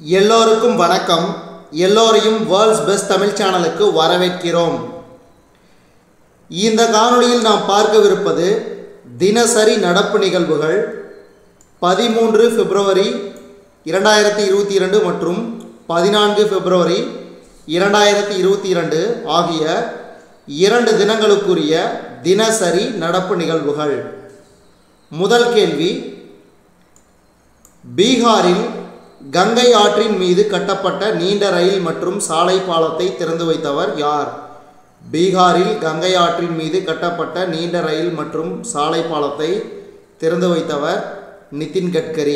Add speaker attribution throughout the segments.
Speaker 1: எல்லோருக்கும் வணக்கம் எல்லோரையும் வேர்ல்ட்ஸ் பெஸ்ட் தமிழ் சேனலுக்கு வரவேற்கிறோம் இந்த காணொளியில் நாம் பார்க்கவிருப்பது தினசரி நடப்பு நிகழ்வுகள் பதிமூன்று பிப்ரவரி இரண்டாயிரத்தி இருபத்தி இரண்டு மற்றும் பதினான்கு பிப்ரவரி இரண்டாயிரத்தி இருபத்தி இரண்டு ஆகிய இரண்டு தினங்களுக்குரிய தினசரி நடப்பு நிகழ்வுகள் முதல் கேள்வி பீகாரில் கங்கை ஆற்றின் மீது கட்டப்பட்ட நீண்ட ரயில் மற்றும் சாலை பாலத்தை திறந்து வைத்தவர் யார் பீகாரில் கங்கை ஆற்றின் மீது கட்டப்பட்ட நீண்ட ரயில் மற்றும் சாலை பாலத்தை திறந்து வைத்தவர் நிதின் கட்கரி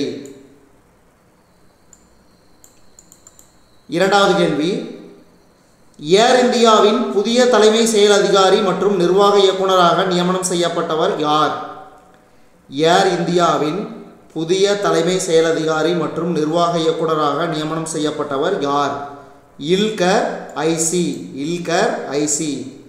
Speaker 1: இரண்டாவது கேள்வி ஏர் இந்தியாவின் புதிய தலைமை செயல் அதிகாரி மற்றும் நிர்வாக இயக்குநராக நியமனம் செய்யப்பட்டவர் யார் ஏர் இந்தியாவின் புதிய தலைமை செயல் அதிகாரி மற்றும் நிர்வாக இயக்குநராக நியமனம் செய்யப்பட்டவர் யார் இல்கர் ஐசி இல்கர் ஐசி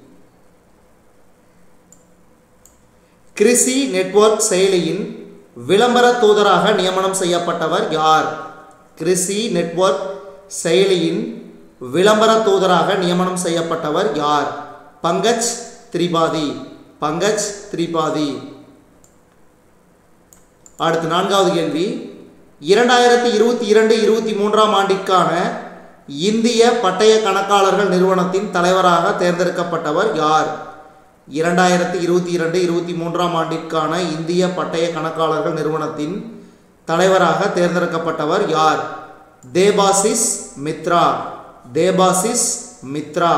Speaker 1: கிறிசி நெட்வொர்க் செயலியின் விளம்பர தூதராக நியமனம் செய்யப்பட்டவர் யார் கிறிசி நெட்வொர்க் செயலியின் விளம்பர தூதராக நியமனம் செய்யப்பட்டவர் யார் பங்கஜ் திரிபாதி பங்கஜ் திரிபாதி அடுத்து நான்காவது கேள்வி இரண்டாயிரத்தி இருபத்தி இரண்டு இருபத்தி மூன்றாம் ஆண்டிற்கான இந்திய பட்டய கணக்காளர்கள் நிறுவனத்தின் தலைவராக தேர்ந்தெடுக்கப்பட்டவர் யார் இரண்டாயிரத்தி இருபத்தி இரண்டு இருபத்தி மூன்றாம் ஆண்டிற்கான இந்திய பட்டய கணக்காளர்கள் நிறுவனத்தின் தலைவராக தேர்ந்தெடுக்கப்பட்டவர் யார் தேபாசிஸ் மித்ரா தேபாசிஸ் மித்ரா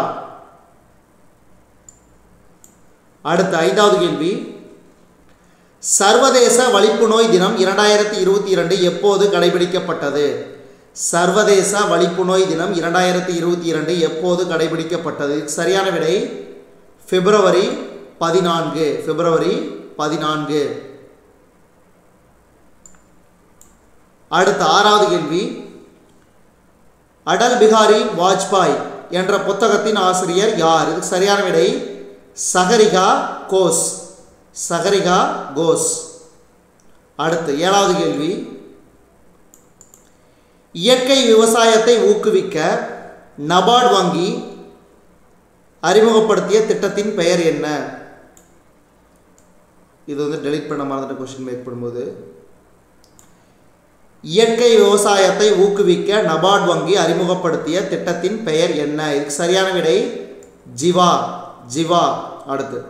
Speaker 1: அடுத்த ஐந்தாவது கேள்வி சர்வதேச வலிப்பு நோய் தினம் இரண்டாயிரத்தி இருபத்தி இரண்டு எப்போது கடைபிடிக்கப்பட்டது சர்வதேச வலிப்பு நோய் தினம் இரண்டாயிரத்தி இருபத்தி இரண்டு எப்போது கடைபிடிக்கப்பட்டது சரியான விடை பிப்ரவரி பதினான்கு பிப்ரவரி பதினான்கு அடுத்த ஆறாவது கேள்வி அடல் பிகாரி வாஜ்பாய் என்ற புத்தகத்தின் ஆசிரியர் யார் இது சரியான விடை சகரிகா கோஸ் சகரிகா கோஸ் அடுத்து ஏழாவது கேள்வி இயற்கை விவசாயத்தை ஊக்குவிக்க நபார்டு வங்கி அறிமுகப்படுத்திய திட்டத்தின் பெயர் என்ன இது வந்து டெலிட் பண்ண மறந்துட்ட கொஸ்டின் மேக் பண்ணும்போது இயற்கை விவசாயத்தை ஊக்குவிக்க நபார்டு வங்கி அறிமுகப்படுத்திய திட்டத்தின் பெயர் என்ன இதுக்கு சரியான விடை ஜிவா ஜிவா அடுத்து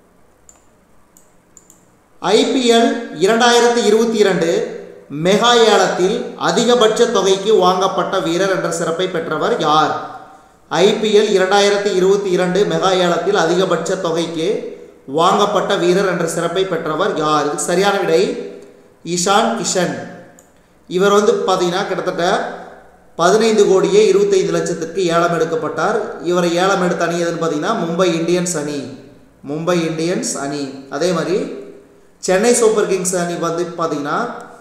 Speaker 1: ஐபிஎல் இரண்டாயிரத்தி இருபத்தி இரண்டு மெகா ஏலத்தில் அதிகபட்ச தொகைக்கு வாங்கப்பட்ட வீரர் என்ற சிறப்பை பெற்றவர் யார் ஐபிஎல் இரண்டாயிரத்தி இருபத்தி இரண்டு மெகா ஏலத்தில் அதிகபட்ச தொகைக்கு வாங்கப்பட்ட வீரர் என்ற சிறப்பை பெற்றவர் யார் இது சரியான விடை இஷான் கிஷன் இவர் வந்து பார்த்தீங்கன்னா கிட்டத்தட்ட பதினைந்து கோடியே இருபத்தைந்து லட்சத்துக்கு ஏலம் எடுக்கப்பட்டார் இவரை ஏலம் எடுத்த அணி எதுன்னு பார்த்தீங்கன்னா மும்பை இந்தியன்ஸ் அணி மும்பை இந்தியன்ஸ் அணி அதே மாதிரி சென்னை சூப்பர் கிங்ஸ் அணி வந்து பார்த்தீங்கன்னா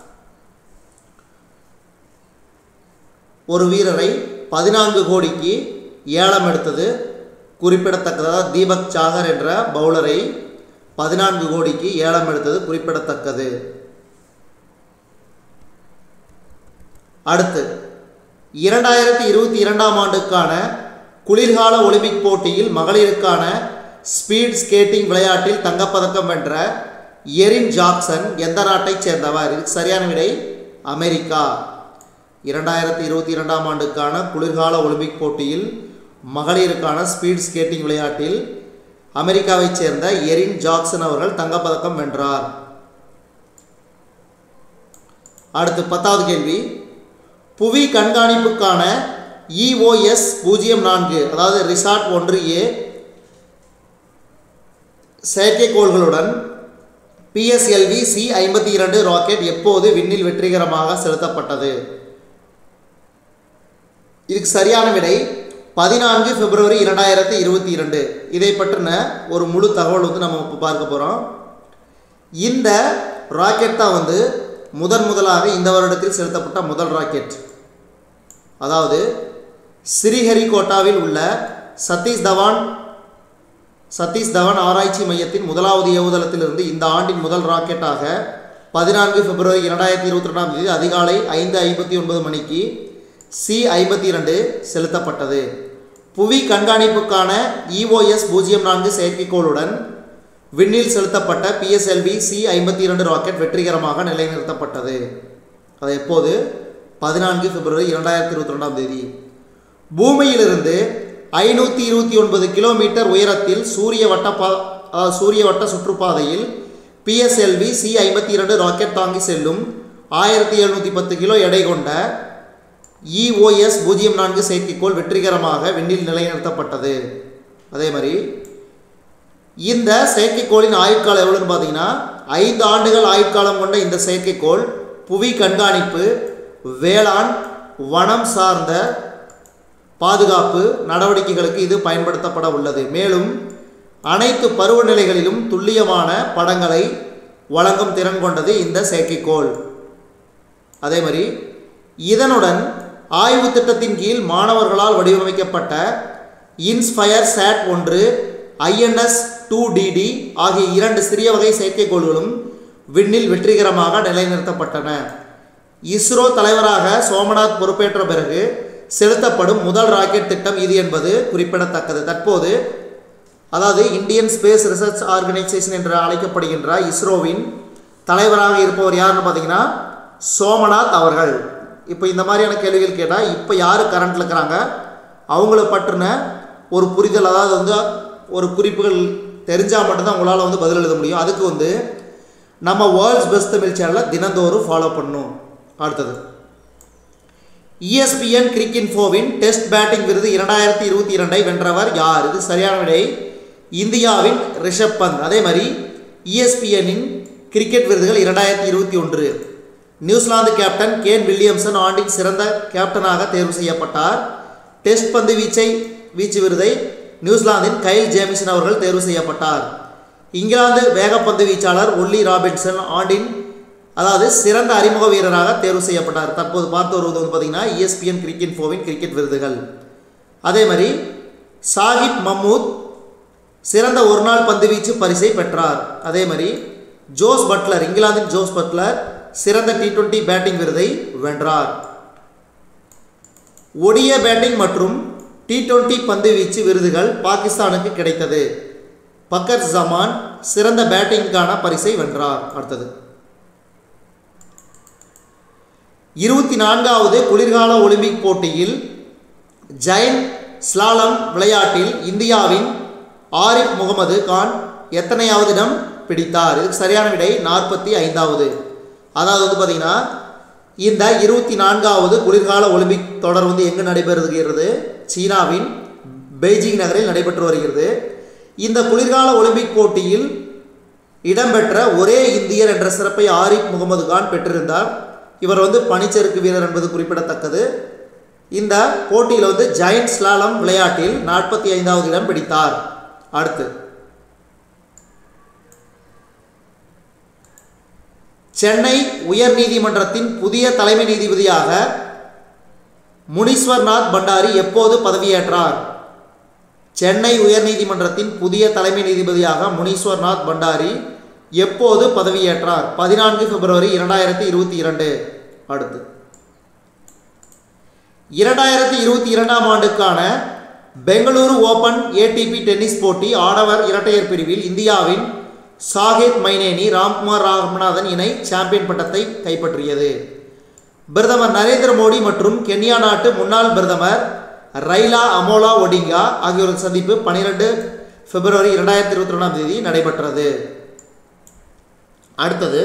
Speaker 1: ஒரு வீரரை பதினான்கு கோடிக்கு ஏலம் எடுத்தது குறிப்பிடத்தக்கதாக தீபக் சாகர் என்ற பவுலரை பதினான்கு கோடிக்கு ஏலம் எடுத்தது குறிப்பிடத்தக்கது அடுத்து இரண்டாயிரத்தி இருபத்தி இரண்டாம் ஆண்டுக்கான குளிர்கால ஒலிம்பிக் போட்டியில் மகளிருக்கான ஸ்பீட் ஸ்கேட்டிங் விளையாட்டில் தங்கப்பதக்கம் வென்ற எரின் ஜாக்சன் எந்த நாட்டைச் சேர்ந்தவர் இதுக்கு சரியான விடை அமெரிக்கா இரண்டாயிரத்தி இருபத்தி இரண்டாம் ஆண்டுக்கான குளிர்கால ஒலிம்பிக் போட்டியில் மகளிருக்கான ஸ்பீட் ஸ்கேட்டிங் விளையாட்டில் அமெரிக்காவைச் சேர்ந்த எரின் ஜாக்சன் அவர்கள் தங்கப்பதக்கம் வென்றார் அடுத்து பத்தாவது கேள்வி புவி கண்காணிப்புக்கான இஓஎஸ் பூஜ்ஜியம் நான்கு அதாவது ரிசார்ட் ஒன்று ஏ செயற்கைக்கோள்களுடன் பிஎஸ்எல்வி சி ஐம்பத்தி இரண்டு ராக்கெட் எப்போது விண்ணில் வெற்றிகரமாக செலுத்தப்பட்டது இதுக்கு சரியான விடை பதினான்கு பிப்ரவரி இரண்டாயிரத்தி இருபத்தி இரண்டு இதை பற்றின ஒரு முழு தகவல் வந்து நம்ம இப்போ பார்க்க போகிறோம் இந்த ராக்கெட் தான் வந்து முதன் முதலாக இந்த வருடத்தில் செலுத்தப்பட்ட முதல் ராக்கெட் அதாவது ஸ்ரீஹரிகோட்டாவில் உள்ள சதீஷ் தவான் சதீஷ் தவான் ஆராய்ச்சி மையத்தின் முதலாவது ஏவுதளத்திலிருந்து இந்த ஆண்டின் முதல் ராக்கெட்டாக பதினான்கு பிப்ரவரி இரண்டாயிரத்தி இருபத்தி ரெண்டாம் தேதி அதிகாலை ஐந்து ஐம்பத்தி ஒன்பது மணிக்கு சி ஐம்பத்தி இரண்டு செலுத்தப்பட்டது புவி கண்காணிப்புக்கான இஓஎஸ் பூஜ்ஜியம் நான்கு செயற்கைக்கோளுடன் விண்ணில் செலுத்தப்பட்ட பிஎஸ்எல்வி சி ஐம்பத்தி இரண்டு ராக்கெட் வெற்றிகரமாக நிலைநிறுத்தப்பட்டது அது எப்போது பதினான்கு பிப்ரவரி இரண்டாயிரத்தி இருபத்தி ரெண்டாம் தேதி பூமியிலிருந்து ஐநூற்றி இருபத்தி ஒன்பது கிலோமீட்டர் உயரத்தில் சூரிய வட்ட பா அதாவது சூரிய வட்ட சுற்றுப்பாதையில் பிஎஸ்எல்வி சி ஐம்பத்தி இரண்டு ராக்கெட் தாங்கி செல்லும் ஆயிரத்தி எழுநூற்றி பத்து கிலோ எடை கொண்ட இஓஎஸ் பூஜ்ஜியம் நான்கு செயற்கைக்கோள் வெற்றிகரமாக விண்ணில் நிலைநிறுத்தப்பட்டது அதே மாதிரி இந்த செயற்கைக்கோளின் ஆயுட்காலம் எவ்வளோன்னு பார்த்தீங்கன்னா ஐந்து ஆண்டுகள் ஆயுட்காலம் கொண்ட இந்த செயற்கைக்கோள் புவி கண்காணிப்பு வேளாண் வனம் சார்ந்த பாதுகாப்பு நடவடிக்கைகளுக்கு இது பயன்படுத்தப்பட உள்ளது மேலும் அனைத்து பருவநிலைகளிலும் துல்லியமான படங்களை வழங்கும் திறன் கொண்டது இந்த செயற்கைக்கோள் அதே மாதிரி இதனுடன் ஆய்வு திட்டத்தின் கீழ் மாணவர்களால் வடிவமைக்கப்பட்ட இன்ஸ்பயர் சேட் ஒன்று ஐஎன்எஸ் டூ டிடி ஆகிய இரண்டு சிறிய வகை செயற்கைக்கோள்களும் விண்ணில் வெற்றிகரமாக நிலைநிறுத்தப்பட்டன இஸ்ரோ தலைவராக சோமநாத் பொறுப்பேற்ற பிறகு செலுத்தப்படும் முதல் ராக்கெட் திட்டம் இது என்பது குறிப்பிடத்தக்கது தற்போது அதாவது இந்தியன் ஸ்பேஸ் ரிசர்ச் ஆர்கனைசேஷன் என்று அழைக்கப்படுகின்ற இஸ்ரோவின் தலைவராக இருப்பவர் யாருன்னு பார்த்தீங்கன்னா சோமநாத் அவர்கள் இப்போ இந்த மாதிரியான கேள்விகள் கேட்டால் இப்போ யார் கரண்ட்டில் இருக்கிறாங்க அவங்கள பற்றின ஒரு புரிதல் அதாவது வந்து ஒரு குறிப்புகள் தெரிஞ்சால் மட்டும்தான் உங்களால் வந்து பதில் எழுத முடியும் அதுக்கு வந்து நம்ம வேர்ல்ட்ஸ் பெஸ்ட் தமிழ் சேனலை தினந்தோறும் ஃபாலோ பண்ணணும் அடுத்தது இஎஸ்பிஎன் கிரிக் இன்ஃபோவின் டெஸ்ட் பேட்டிங் விருது இரண்டாயிரத்தி இருபத்தி இரண்டை வென்றவர் யார் இது சரியான விடை இந்தியாவின் ரிஷப் பந்த் அதே மாதிரி இஎஸ்பிஎன்னின் கிரிக்கெட் விருதுகள் இரண்டாயிரத்தி இருபத்தி ஒன்று நியூசிலாந்து கேப்டன் கேன் வில்லியம்சன் ஆண்டின் சிறந்த கேப்டனாக தேர்வு செய்யப்பட்டார் டெஸ்ட் பந்து வீச்சை வீச்சு விருதை நியூசிலாந்தின் கைல் ஜேமிசன் அவர்கள் தேர்வு செய்யப்பட்டார் இங்கிலாந்து வேகப்பந்து வீச்சாளர் ஒல்லி ராபின்சன் ஆண்டின் அதாவது சிறந்த அறிமுக வீரராக தேர்வு செய்யப்பட்டார் தற்போது பார்த்து வருவது வந்து பார்த்தீங்கன்னா இஎஸ்பிஎன் கிரிக்கெட் ஃபோவின் கிரிக்கெட் விருதுகள் அதே மாதிரி சாகிப் மம்மூத் சிறந்த ஒருநாள் பந்துவீச்சு பரிசை பெற்றார் அதே மாதிரி ஜோஸ் பட்லர் இங்கிலாந்தின் ஜோஸ் பட்லர் சிறந்த டி டுவெண்ட்டி பேட்டிங் விருதை வென்றார் ஒடிய பேட்டிங் மற்றும் டி டுவெண்ட்டி பந்து வீச்சு விருதுகள் பாகிஸ்தானுக்கு கிடைத்தது பக்கர் ஜமான் சிறந்த பேட்டிங்கான பரிசை வென்றார் அடுத்தது இருபத்தி நான்காவது குளிர்கால ஒலிம்பிக் போட்டியில் ஜெயன் ஸ்லாலம் விளையாட்டில் இந்தியாவின் ஆரிஃப் முகமது கான் எத்தனையாவது இடம் பிடித்தார் இதுக்கு சரியான விடை நாற்பத்தி ஐந்தாவது அதாவது வந்து பார்த்தீங்கன்னா இந்த இருபத்தி நான்காவது குளிர்கால ஒலிம்பிக் தொடர் வந்து எங்கு நடைபெறுகிறது சீனாவின் பெய்ஜிங் நகரில் நடைபெற்று வருகிறது இந்த குளிர்கால ஒலிம்பிக் போட்டியில் இடம்பெற்ற ஒரே இந்தியர் என்ற சிறப்பை ஆரிஃப் முகமது கான் பெற்றிருந்தார் இவர் வந்து பனிச்சறுக்கு வீரர் என்பது குறிப்பிடத்தக்கது இந்த போட்டியில் வந்து ஜெயண்ட் ஸ்லாலம் விளையாட்டில் நாற்பத்தி ஐந்தாவது இடம் பிடித்தார் அடுத்து சென்னை உயர்நீதிமன்றத்தின் புதிய தலைமை நீதிபதியாக முனீஸ்வர்நாத் பண்டாரி எப்போது பதவியேற்றார் சென்னை உயர்நீதிமன்றத்தின் புதிய தலைமை நீதிபதியாக முனீஸ்வர்நாத் பண்டாரி எப்போது பதவியேற்றார் பதினான்கு பிப்ரவரி இரண்டாயிரத்தி இருபத்தி இரண்டு அடுத்து இரண்டாயிரத்தி இருபத்தி இரண்டாம் ஆண்டுக்கான பெங்களூரு ஓபன் ஏடிபி டென்னிஸ் போட்டி ஆடவர் இரட்டையர் பிரிவில் இந்தியாவின் சாகித் மைனேனி ராம்குமார் ராமநாதன் இணை சாம்பியன் பட்டத்தை கைப்பற்றியது பிரதமர் நரேந்திர மோடி மற்றும் கென்யா நாட்டு முன்னாள் பிரதமர் ரைலா அமோலா ஒடிங்கா ஆகியோரின் சந்திப்பு பனிரெண்டு பிப்ரவரி இரண்டாயிரத்தி இருபத்தி ரெண்டாம் தேதி நடைபெற்றது அடுத்தது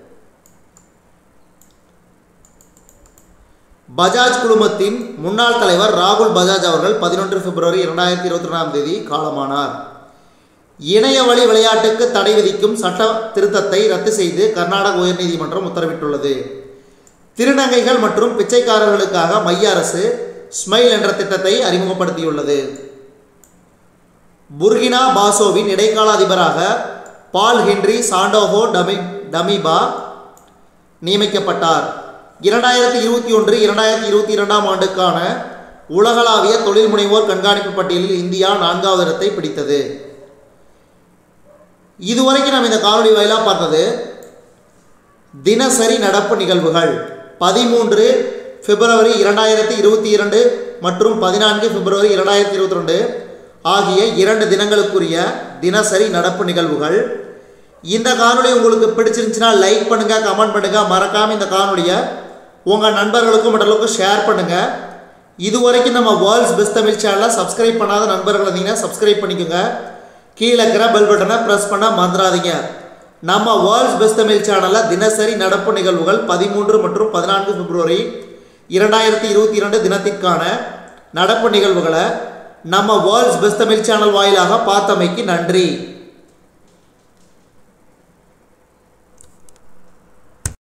Speaker 1: பஜாஜ் குழுமத்தின் முன்னாள் தலைவர் ராகுல் பஜாஜ் அவர்கள் பதினொன்று பிப்ரவரி இரண்டாயிரத்தி இருபத்தி ரெண்டாம் தேதி காலமானார் இணைய வழி விளையாட்டுக்கு தடை விதிக்கும் சட்ட திருத்தத்தை ரத்து செய்து கர்நாடக உயர்நீதிமன்றம் உத்தரவிட்டுள்ளது திருநங்கைகள் மற்றும் பிச்சைக்காரர்களுக்காக மைய அரசு ஸ்மைல் என்ற திட்டத்தை அறிமுகப்படுத்தியுள்ளது புர்கினா பாசோவின் இடைக்கால அதிபராக பால் ஹென்றி சாண்டோஹோ டமி டமிபா நியமிக்கப்பட்டார் இரண்டாயிரத்தி இருபத்தி ஒன்று இரண்டாயிரத்தி இருபத்தி இரண்டாம் ஆண்டுக்கான உலகளாவிய தொழில் முனைவோர் கண்காணிப்பு பட்டியலில் இந்தியா நான்காவது இடத்தை பிடித்தது இதுவரைக்கும் நம்ம இந்த காணொலி வாயிலாக பார்த்தது தினசரி நடப்பு நிகழ்வுகள் பதிமூன்று பிப்ரவரி இரண்டாயிரத்தி இருபத்தி இரண்டு மற்றும் பதினான்கு பிப்ரவரி இரண்டாயிரத்தி இருபத்தி ரெண்டு ஆகிய இரண்டு தினங்களுக்குரிய தினசரி நடப்பு நிகழ்வுகள் இந்த காணொளி உங்களுக்கு பிடிச்சிருந்துச்சுன்னா லைக் பண்ணுங்க கமெண்ட் பண்ணுங்க மறக்காம இந்த காணொளியை உங்கள் நண்பர்களுக்கும் மற்றவர்களுக்கும் ஷேர் பண்ணுங்க இது வரைக்கும் நம்ம வேர்ல்ட்ஸ் பெஸ்ட் தமிழ் சேனலை சப்ஸ்கிரைப் பண்ணாத நண்பர்கள் இருந்தீங்கன்னா சப்ஸ்கிரைப் பண்ணிக்கோங்க கீழே இருக்கிற பெல் பட்டனை ப்ரெஸ் பண்ண மறந்துடாதீங்க நம்ம வேர்ல்ட்ஸ் பெஸ்ட் தமிழ் சேனலில் தினசரி நடப்பு நிகழ்வுகள் பதிமூன்று மற்றும் பதினான்கு பிப்ரவரி இரண்டாயிரத்தி இருபத்தி இரண்டு தினத்திற்கான நடப்பு நிகழ்வுகளை நம்ம வேர்ல்ட்ஸ் பெஸ்ட் தமிழ் சேனல் வாயிலாக பார்த்தமைக்கு நன்றி